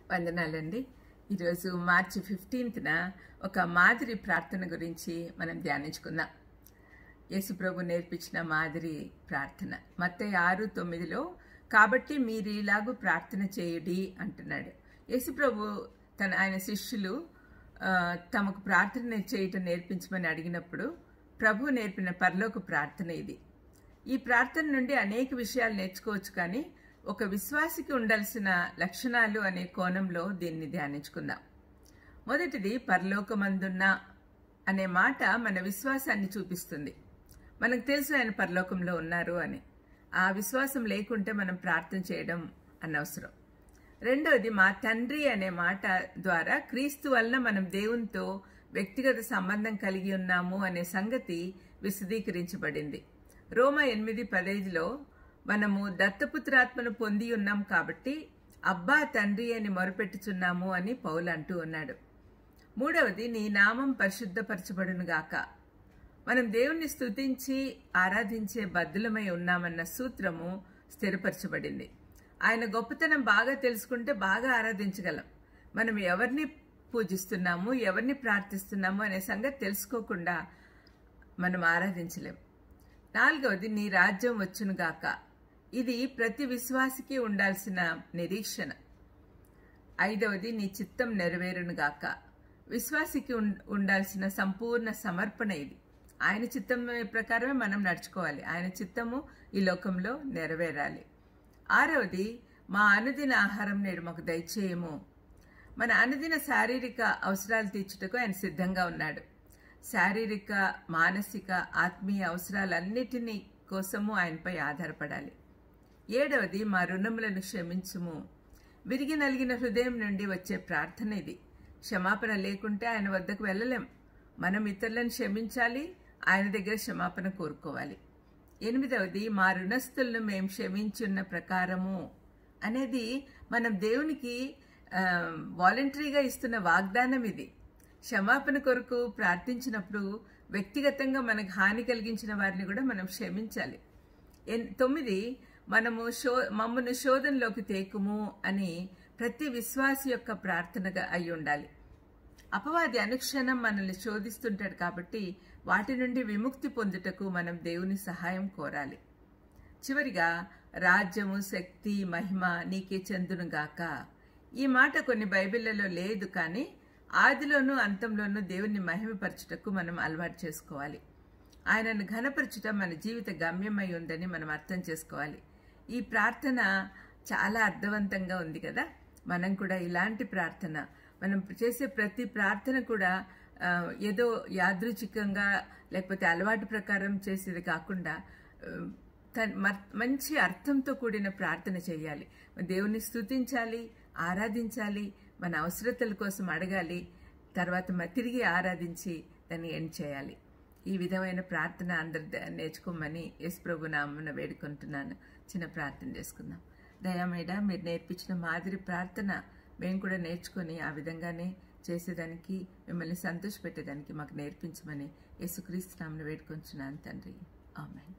వందనాలండి ఈరోజు మార్చి ఫిఫ్టీన్త్న ఒక మాదిరి ప్రార్థన గురించి మనం ధ్యానించుకుందాం యేసుప్రభు నేర్పించిన మాదిరి ప్రార్థన మత్తయి ఆరు తొమ్మిదిలో కాబట్టి మీరు ఇలాగూ ప్రార్థన చేయుడి అంటున్నాడు యేసుప్రభు తన ఆయన శిష్యులు ఆ, తమకు ప్రార్థన చేయటం నేర్పించమని అడిగినప్పుడు ప్రభు నేర్పిన పరలోక ప్రార్థన ఇది ఈ ప్రార్థన నుండి అనేక విషయాలు నేర్చుకోవచ్చు కానీ ఒక విశ్వాసికి ఉండాల్సిన లక్షణాలు అనే కోణంలో దీన్ని ధ్యానించుకుందాం మొదటిది పరలోకమందున్న అనే మాట మన విశ్వాసాన్ని చూపిస్తుంది మనకు తెలుసు ఆయన పరలోకంలో ఉన్నారు అని ఆ విశ్వాసం లేకుంటే మనం ప్రార్థన చేయడం అనవసరం రెండోది మా తండ్రి అనే మాట ద్వారా క్రీస్తు వలన మనం దేవునితో వ్యక్తిగత సంబంధం కలిగి ఉన్నాము అనే సంగతి విశదీకరించబడింది రోమ ఎనిమిది పదైదులో మనము దత్తపుత్రాత్మను పొంది ఉన్నాం కాబట్టి అబ్బా తండ్రి అని మొరపెట్టుచున్నాము అని పౌలు అంటూ ఉన్నాడు మూడవది నీ నామం పరిశుద్ధపరచబడునుగాక మనం దేవుణ్ణి స్తుతించి ఆరాధించే బద్దులమై ఉన్నామన్న సూత్రము స్థిరపరచబడింది ఆయన గొప్పతనం బాగా తెలుసుకుంటే బాగా ఆరాధించగలం మనం ఎవరిని పూజిస్తున్నాము ఎవరిని ప్రార్థిస్తున్నాము అనే సంగతి తెలుసుకోకుండా మనం ఆరాధించలేం నాలుగవది నీ రాజ్యం వచ్చునుగాక ఇది ప్రతి విశ్వాసికి ఉండాల్సిన నిరీక్షణ ఐదవది నీ చిత్తం నెరవేరునుగాక విశ్వాసికి ఉం- ఉండాల్సిన సంపూర్ణ సమర్పణ ఇది ఆయన చిత్తం ప్రకారమే మనం నడుచుకోవాలి ఆయన చిత్తము ఈ లోకంలో నెరవేరాలి ఆరవది మా అనుదిన ఆహారం నేడు మాకు దయచేయము మన అనుదిన శారీరక అవసరాలు తీర్చుటకు ఆయన సిద్ధంగా ఉన్నాడు శారీరక మానసిక ఆత్మీయ అవసరాలన్నిటినీ కోసము ఆయనపై ఆధారపడాలి ఏడవది మా రుణములను క్షమించుము విరిగి నలిగిన హృదయం నుండి వచ్చే ప్రార్థన ఇది క్షమాపణ లేకుంటే ఆయన వద్దకు వెళ్ళలేం మనం ఇతరులను క్షమించాలి ఆయన దగ్గర క్షమాపణ కోరుకోవాలి ఎనిమిదవది మా రుణస్థులను మేము క్షమించున్న ప్రకారము అనేది మనం దేవునికి వాలంటరీగా ఇస్తున్న వాగ్దానం ఇది క్షమాపణ కొరకు ప్రార్థించినప్పుడు వ్యక్తిగతంగా మనకు హాని కలిగించిన వారిని కూడా మనం క్షమించాలి ఎన్- తొమ్మిది మనము శో మమ్మను శోధనలోకి తేకుము అని ప్రతి విశ్వాసి యొక్క ప్రార్థనగా అయి ఉండాలి అపవాది అనుక్షణం మనల్ని శోధిస్తుంటాడు కాబట్టి వాటి నుండి విముక్తి పొందుటకు మనం దేవుని సహాయం కోరాలి చివరిగా రాజ్యము శక్తి మహిమ నీకే చెందునుగాక ఈ మాట కొన్ని బైబిళ్లలో లేదు కానీ ఆదిలోనూ అంతంలోనూ దేవుని మహిమపరచుటకు మనం అలవాటు చేసుకోవాలి ఆయనను ఘనపరచుట మన జీవిత గమ్యమై ఉందని మనం అర్థం చేసుకోవాలి ఈ ప్రార్థన చాలా అర్థవంతంగా ఉంది కదా మనం కూడా ఇలాంటి ప్రార్థన మనం చేసే ప్రతి ప్రార్థన కూడా ఆ, ఏదో యాదృచ్ఛికంగా లేకపోతే అలవాటు ప్రకారం చేసేది కాకుండా ఆ, తన్- మర్- మంచి అర్థంతో కూడిన ప్రార్థన చేయాలి దేవుని స్తుతించాలి ఆరాధించాలి మన అవసరతల కోసం అడగాలి తర్వాత మ- తిరిగి ఆరాధించి దాన్ని ఎండ్ చేయాలి ఈ విధమైన ప్రార్థన అందరు ద- నేర్చుకోమని యేసు ప్రభు నామమున వేడుకుంటున్నాను చిన్న ప్రార్థన చేసుకుందాం దయామేడ మీరు నేర్పించిన మాదిరి ప్రార్థన మేము కూడా నేర్చుకొని ఆ విధంగానే చేసేదానికి మిమ్మల్ని సంతోషపెట్టేదానికి మాకు నేర్పించమని యేసుక్రీస్తు నామను వేడుకొంచున్నాను తండ్రి ఆమెన్